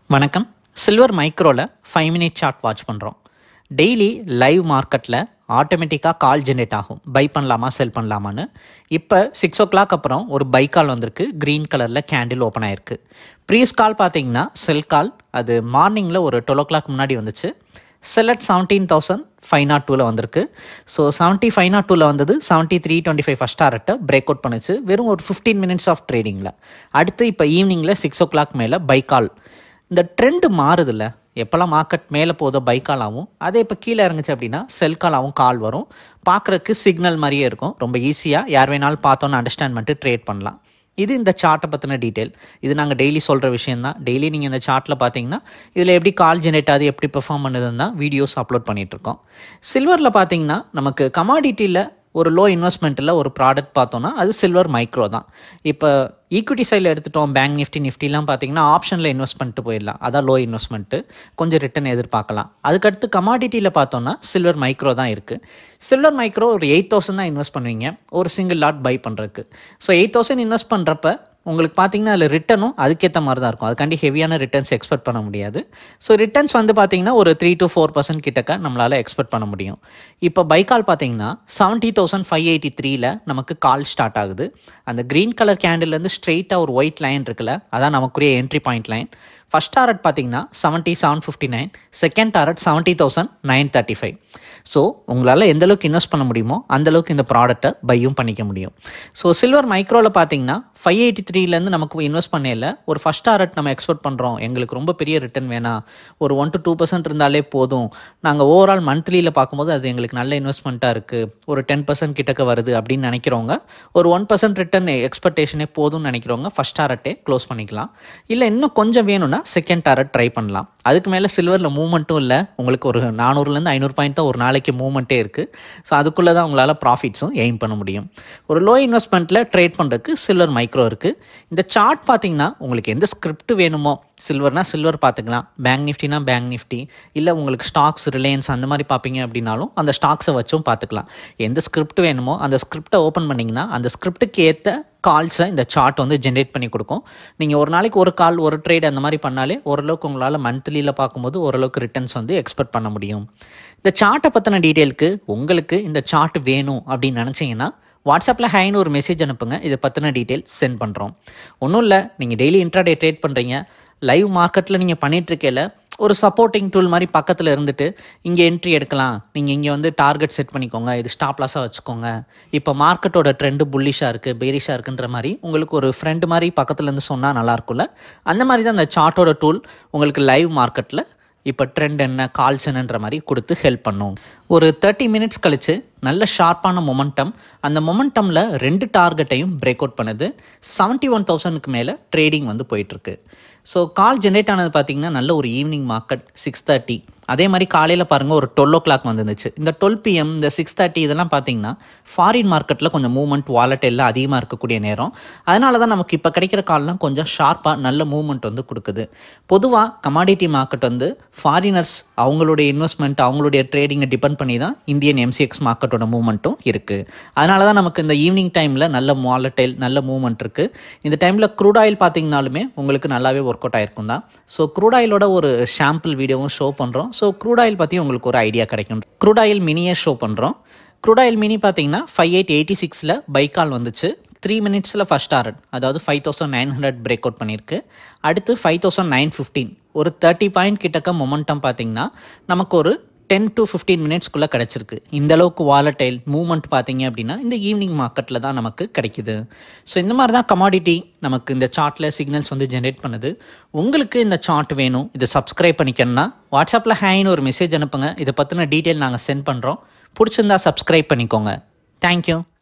வணக்கம் சில்வர் மைக்ரோவில் five minute chart watch பண்ணுறோம் டெய்லி லைவ் மார்க்கெட்டில் ஆட்டோமேட்டிக்காக கால் ஜென்ரேட் ஆகும் பை பண்ணலாமா செல் பண்ணலாமான்னு இப்போ சிக்ஸ் ஓ கிளாக் அப்புறம் ஒரு பை கால் வந்திருக்கு க்ரீன் கலரில் கேண்டில் ஓப்பன் ஆயிருக்கு ப்ரீஸ் கால் பார்த்தீங்கன்னா செல் கால் அது மார்னிங்கில் ஒரு டுவெல் ஓ கிளாக் முன்னாடி வந்துச்சு sell at seventeen thousand five nought டூவில் வந்திருக்கு ஸோ செவன்ட்டி ஃபைவ் நாட் டூவில் வந்தது seventy three twenty five first டாரட்டை பிரேக் அவுட் பண்ணுச்சு வெறும் ஒரு ஃபிஃப்டீன் மினிட்ஸ் ஆஃப் ட்ரேடிங்கில் அடுத்து இப்போ ஈவினிங்கில் சிக்ஸ் ஓ கிளாக் மேலே பை கால் இந்த ட்ரெண்டு மாறுதுல்ல எப்போல்லாம் மார்க்கெட் மேலே போதோ பை கால் ஆகும் அதே இப்போ கீழே இறங்குச்சு அப்படின்னா செல் கால் ஆகும் கால் வரும் பார்க்குறக்கு சிக்னல் மாதிரியே இருக்கும் ரொம்ப ஈஸியாக யார் வேணாலும் பார்த்தோன்னு அண்டர்ஸ்டாண்ட் பண்ணிட்டு ட்ரேட் பண்ணலாம் இது இந்த சார்ட்டை பற்றின டீட்டெயில் இது நாங்கள் டெய்லி சொல்கிற விஷயம் தான் டெய்லி நீங்கள் இந்த சார்ட்டில் பார்த்தீங்கன்னா இதில் எப்படி கால் ஜெனரேட் ஆகுது எப்படி பெர்ஃபார்ம் பண்ணுதுன்னு தான் வீடியோஸ் அப்லோட் பண்ணிகிட்ருக்கோம் சில்வரில் பார்த்தீங்கன்னா நமக்கு கமாடிட்டியில் ஒரு லோ இன்வெஸ்ட்மெண்ட்டில் ஒரு ப்ராடக்ட் பார்த்தோன்னா அது சில்வர் மைக்ரோ தான் இப்போ ஈக்விட்டி சைடில் எடுத்துட்டோம் பேங்க் நிஃப்டி நிஃப்டிலாம் பார்த்தீங்கன்னா ஆப்ஷனில் இன்வெஸ்ட் பண்ணிட்டு போயிடலாம் அதான் லோ இன்வெஸ்ட்மெண்ட்டு கொஞ்சம் ரிட்டர்ன் எதிர்பார்க்கலாம் அதுக்கடுத்து கமாடிட்டியில் பார்த்தோன்னா சில்வர் மைக்ரோ தான் இருக்குது சில்வர் மைக்ரோ ஒரு எயிட் தௌசண்ட் தான் இன்வெஸ்ட் பண்ணுவீங்க ஒரு சிங்கிள் லாட் பை பண்ணுறதுக்கு ஸோ எயிட் தௌசண்ட் இன்வெஸ்ட் பண்ணுறப்ப உங்களுக்கு பார்த்தீங்கன்னா அதில் ரிட்டனும் அதுக்கேற்ற மாதிரி தான் இருக்கும் அதுக்காண்டி ஹெவியான ரிட்டர்ன்ஸ் எக்ஸ்பெக்ட் பண்ண முடியாது ஸோ ரிட்டர்ன்ஸ் வந்து பார்த்தீங்கன்னா ஒரு த்ரீ டு ஃபோர் பர்சன்ட் கிட்டக்க நம்மளால் எக்ஸ்பெக்ட் பண்ண முடியும் இப்போ பை கால் பார்த்தீங்கன்னா செவன்ட்டி தௌசண்ட் ஃபைவ் எயிட்டி த்ரீல நமக்கு கால் ஸ்டார்ட் ஆகுது அந்த க்ரீன் கலர் கேண்டில்லேருந்து ஸ்ட்ரெயிட்டாக ஒரு ஒயிட் லைன் இருக்குல்ல அதான் நமக்குரிய entry point line first target பார்த்தீங்கன்னா seventy seven fifty nine second target seventy thousand nine thirty five so உங்களால் எந்த அளவுக்கு இன்வெஸ்ட் பண்ண முடியுமோ அந்தளவுக்கு இந்த ப்ராடக்ட்டை பையும் பண்ணிக்க முடியும் ஸோ சில்வர் மைக்ரோவில் பார்த்தீங்கன்னா ஃபைவ் எயிட்டி த்ரீலேருந்து நமக்கு இன்வெஸ்ட் பண்ணையில் ஒரு ஃபஸ்ட் டாரட் நம்ம எக்ஸ்பெக்ட் பண்ணுறோம் எங்களுக்கு ரொம்ப பெரிய ரிட்டர்ன் வேணாம் ஒரு ஒன் டு டூ பர்சன்ட் இருந்தாலே போதும் நாங்கள் ஓவரால் மந்த்லியில் பார்க்கும்போது அது எங்களுக்கு நல்ல இன்வெஸ்ட்மெண்ட்டாக இருக்குது ஒரு டென் பர்சன்ட் கிட்டக்க வருது அப்படின்னு நினைக்கிறவங்க ஒரு ஒன் பர்சன்ட் ரிட்டர்ன் எக்ஸ்பெக்டேஷனே போதும்னு நினைக்கிறவங்க ஃபஸ்ட் டாரட்டே க்ளோஸ் பண்ணிக்கலாம் இல்லை இன்னும் கொஞ்சம் வேணும்னா செகண்ட் டாரட் ட்ரை பண்ணலாம் அதுக்கு மேலே சில்வரில் மூவ்மெண்ட்டும் இல்லை உங்களுக்கு ஒரு நானூறுலேருந்து ஐநூறு பாயிண்ட் தான் ஒரு நாளைக்கு மூவ்மெண்ட்டே இருக்குது ஸோ அதுக்குள்ளே தான் உங்களால் ப்ராஃபிட்ஸும் எய்ம் பண்ண முடியும் ஒரு லோ இன்வெஸ்ட்மெண்ட்டில் ட்ரேட் பண்ணுறதுக்கு சில்வர் மைக்ரோ இருக்குது இந்த சார்ட் பார்த்தீங்கன்னா உங்களுக்கு எந்த ஸ்கிரிப்ட் வேணுமோ சில்வர்னா சில்வர் பார்த்துக்கலாம் பேங்க் நிஃப்டினா பேங்க் நிஃப்டி இல்லை உங்களுக்கு ஸ்டாக்ஸ் ரிலையன்ஸ் அந்த மாதிரி பார்ப்பீங்க அப்படின்னாலும் அந்த ஸ்டாக்ஸை வச்சும் பார்த்துக்கலாம் எந்த ஸ்கிரிப்ட் வேணுமோ அந்த ஸ்கிரிப்டை ஓப்பன் பண்ணிங்கன்னா அந்த ஸ்கிரிப்டுக்கு ஏற்ற கால்ஸை இந்த சார்ட் வந்து ஜென்ரேட் பண்ணி கொடுக்கும் நீங்கள் ஒரு நாளைக்கு ஒரு கால் ஒரு ட்ரேட் அந்த மாதிரி பண்ணாலே ஓரளவுக்கு உங்களால் மந்த்லியில் பார்க்கும்போது ஓரளவுக்கு ரிட்டர்ன்ஸ் வந்து எக்ஸ்பெக்ட் பண்ண முடியும் இந்த சார்ட்டை பற்றின டீட்டெயிலுக்கு உங்களுக்கு இந்த சார்ட் வேணும் அப்படின்னு நினச்சிங்கன்னா வாட்ஸ்அப்பில் ஹைன்னு ஒரு மெசேஜ் அனுப்புங்க இதை பற்றின டீட்டெயில் சென்ட் பண்ணுறோம் ஒன்றும் இல்லை நீங்கள் டெய்லி இன்ட்ராடே ட்ரேட் பண்ணுறீங்க லைவ் மார்க்கெட்டில் நீங்கள் பண்ணிகிட்ருக்கையில் ஒரு சப்போர்ட்டிங் டூல் மாதிரி பக்கத்தில் இருந்துட்டு இங்கே என்ட்ரி எடுக்கலாம் நீங்கள் இங்கே வந்து டார்கெட் செட் பண்ணிக்கோங்க இது ஸ்டாப் லாஸாக வச்சுக்கோங்க இப்போ மார்க்கெட்டோட ட்ரெண்டு புல்லிஷாக இருக்குது பேரிஷாக இருக்குன்ற மாதிரி உங்களுக்கு ஒரு ஃப்ரெண்டு மாதிரி பக்கத்துலேருந்து சொன்னால் நல்லாயிருக்கும்ல அந்த மாதிரி தான் அந்த சார்ட்டோட டூல் உங்களுக்கு லைவ் மார்க்கெட்டில் இப்போ ட்ரெண்ட் என்ன கால்ஸ் என்னன்ற மாதிரி கொடுத்து ஹெல்ப் பண்ணும் ஒரு தேர்ட்டி மினிட்ஸ் கழித்து நல்ல ஷார்ப்பான மொமெண்டம் அந்த மொமெண்டமில் ரெண்டு டார்கெட்டையும் பிரேக் அவுட் பண்ணுது செவன்ட்டி ஒன் தௌசண்ட்க்கு மேலே ட்ரேடிங் வந்து போயிட்டுருக்கு ஸோ கால் ஜென்ரேட் ஆனது பார்த்திங்கன்னா நல்ல ஒரு ஈவினிங் மார்க்கெட் சிக்ஸ் தேர்ட்டி அதே மாதிரி காலையில் பாருங்கள் ஒரு டுவெல் ஓ கிளாக் வந்துருந்துச்சு இந்த டுவெல் பிஎம் இந்த சிக்ஸ் தேர்ட்டி இதெல்லாம் பார்த்தீங்கன்னா ஃபாரின் மார்க்கெட்டில் கொஞ்சம் மூவ்மெண்ட் வாலெட் எல்லாம் அதிகமாக இருக்கக்கூடிய நேரம் அதனால தான் நமக்கு இப்போ கிடைக்கிற கால்லாம் கொஞ்சம் ஷார்ப்பாக நல்ல மூவ்மெண்ட் வந்து கொடுக்குது பொதுவாக கமாடிட்டி மார்க்கெட் வந்து ஃபாரினர்ஸ் அவங்களுடைய இன்வெஸ்ட்மெண்ட் அவங்களுடைய ட்ரேடிங்கை டிபெண்ட் பண்ணி தான் இந்தியன் எம்சிஎக்ஸ் மார்க்கெட்டோட மூவ்மெண்ட்டும் இருக்குது அதனால தான் நமக்கு இந்த ஈவினிங் டைமில் நல்ல வாலட்டைல் நல்ல மூவ்மெண்ட் இருக்குது இந்த டைமில் க்ரூட் ஆயில் பார்த்தீங்கனாலுமே உங்களுக்கு நல்லாவே ஒர்க் அவுட் ஆயிருக்கும் தான் ஸோ க்ரூட் ஆயிலோட ஒரு ஷாம்பிள் வீடியோவும் ஷோ பண்ணுறோம் ஸோ க்ரூட் ஆயில் பற்றி உங்களுக்கு ஒரு ஐடியா கிடைக்கும் க்ரூட் ஆயில் மினியே ஷோ பண்ணுறோம் க்ரூட் ஆயில் மினி பார்த்தீங்கன்னா ஃபைவ் எயிட் எயிட்டி சிக்ஸில் பைக்கால் வந்துச்சு த்ரீ மினிட்ஸில் ஃபஸ்ட் டாரட் அதாவது five thousand nine hundred break out பண்ணியிருக்கு அடுத்து ஃபைவ் தௌசண்ட் நைன் ஃபிஃப்டீன் ஒரு தேர்ட்டி பாயிண்ட் கிட்டக்க மொமெண்டம் பார்த்தீங்கன்னா நமக்கு ஒரு டென் டு ஃபிஃப்டீன் மினிட்ஸ்க்குள்ளே கிடச்சிருக்கு இந்த அளவுக்கு வாலட்டைல் மூவ்மெண்ட் பார்த்தீங்க அப்படின்னா இந்த ஈவினிங் மார்க்கெட்டில் தான் நமக்கு கிடைக்குது ஸோ இந்த மாதிரி தான் கமாடிட்டி நமக்கு இந்த சார்ட்டில் சிக்னல்ஸ் வந்து ஜென்ரேட் பண்ணுது உங்களுக்கு இந்த சார்ட் வேணும் இதை சப்ஸ்கிரைப் பண்ணிக்கணும்னா வாட்ஸ்அப்பில் ஹேன்னு ஒரு மெசேஜ் அனுப்புங்க இதை பற்றின டீட்டெயில் நாங்கள் சென்ட் பண்ணுறோம் பிடிச்சிருந்தா சப்ஸ்கிரைப் பண்ணிக்கோங்க தேங்க்யூ